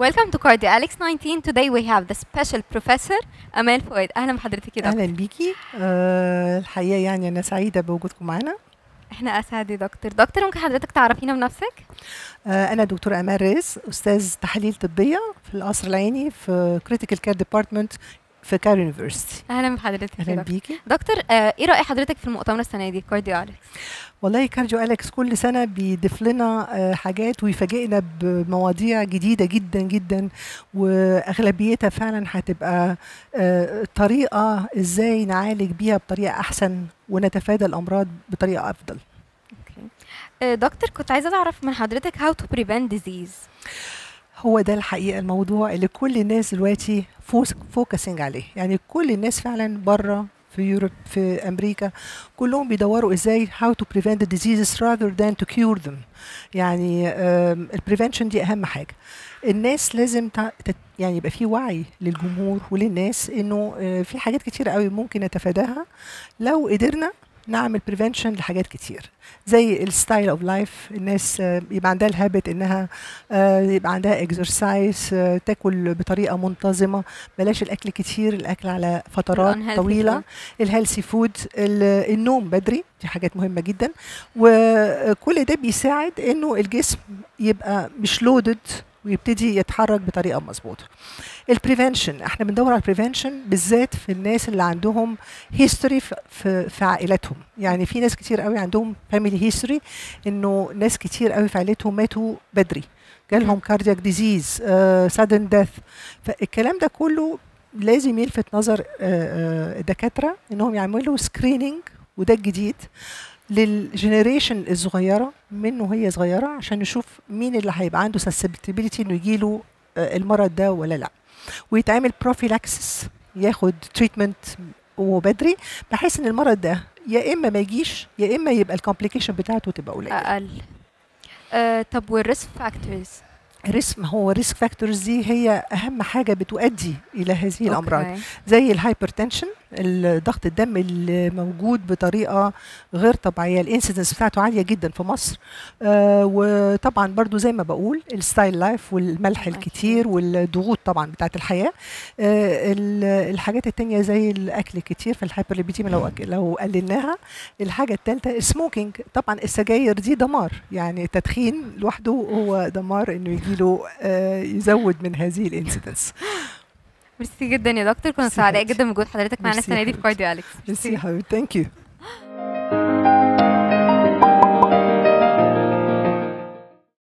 Welcome to Cardio Alex 19. Today we have the special professor Amal فؤاد. أهلا بحضرتك يا دكتور. اهلا بيكي آه الحقيقه يعني انا سعيده بوجودكم معانا احنا أسعد يا دكتور. دكتور ممكن حضرتك تعرفينا بنفسك؟ آه انا دكتور امال ريز استاذ تحاليل طبيه في القصر العيني في كريتيكال كير ديبارتمنت في كايرو يونيفرستي أهلا بحضرتك يا اهلا دكتور. بيكي دكتور آه، ايه رأي حضرتك في المؤتمر السنة دي كارديو أليكس؟ والله كارديو اليكس كل سنه بيضيف لنا آه، حاجات ويفاجئنا بمواضيع جديده جدا جدا واغلبيتها فعلا هتبقى آه، طريقه ازاي نعالج بيها بطريقه احسن ونتفادى الامراض بطريقه افضل اوكي. آه، دكتور كنت عايزة أعرف من حضرتك how to prevent disease. هو ده الحقيقه الموضوع اللي كل الناس دلوقتي فوكسنج عليه يعني كل الناس فعلا بره في يوروب في امريكا كلهم بيدوروا ازاي how to prevent the diseases rather than to cure them يعني البريفنشن دي اهم حاجه الناس لازم تع- تت- يعني يبقى في وعي للجمهور وللناس انه آه، في حاجات كتير قوي ممكن نتفاداها لو قدرنا نعمل بريفنشن لحاجات كتير زي الستايل اوف لايف الناس آه، يبقى عندها الهابت انها آه، يبقى عندها اكسرسايز تاكل بطريقه منتظمه بلاش الاكل كتير الاكل على فترات الunhealthy طويله الهيلثي فود النوم بدري دي حاجات مهمه جدا وكل ده بيساعد انه الجسم يبقى مش لودد ويبتدي يتحرك بطريقه مظبوطه البريفنشن احنا بندور على البريفنشن بالذات في الناس اللي عندهم هيستوري في, في عائلتهم يعني في ناس كتير قوي عندهم فاميلي هيستوري انه ناس كتير قوي في عائلتهم ماتوا بدري جالهم كاردياك ديزيز سادن ديث فالكلام ده كله لازم يلفت نظر آه، آه، الدكاتره انهم يعملوا سكريننج وده الجديد للجنريشن الصغيره منه هي صغيره عشان نشوف مين اللي هيبقى عنده سسبتبيليتي انه يجيله آه، المرض ده ولا لا ويتعمل بروفيلاكسس ياخد تريتمنت وبدري بحيث ان المرض ده يا اما ما يجيش يا اما يبقى الكومبليكيشن بتاعته تبقى قليله أقل. آه، طب والريسك فاكتورز؟ الريسك ما هو الريسك فاكتورز دي هي اهم حاجه بتؤدي الى هذه الامراض زي الهايبرتنشن ضغط الدم اللي موجود بطريقه غير طبيعيه الانسيدنس بتاعته عاليه جدا في مصر آه وطبعا برضو زي ما بقول الستايل لايف والملح أكيد. الكتير والضغوط طبعا بتاعت الحياه آه ال- الحاجات التانية زي الاكل الكتير في الهايبرليبيديميا لو أك- لو قللناها الحاجه الثالثه السموكينج طبعا السجاير دي دمار يعني التدخين لوحده هو دمار انه يجيله آه يزود من هذه الانسيدنس ميرسي جدا يا دكتور كنا ميرسي سعداء حبيبتي. جدا بوجود حضرتك معانا ميرسي السنة دي في حبيبتي. كارديو أليكس. ميرسي يا حبيبي ثانك يو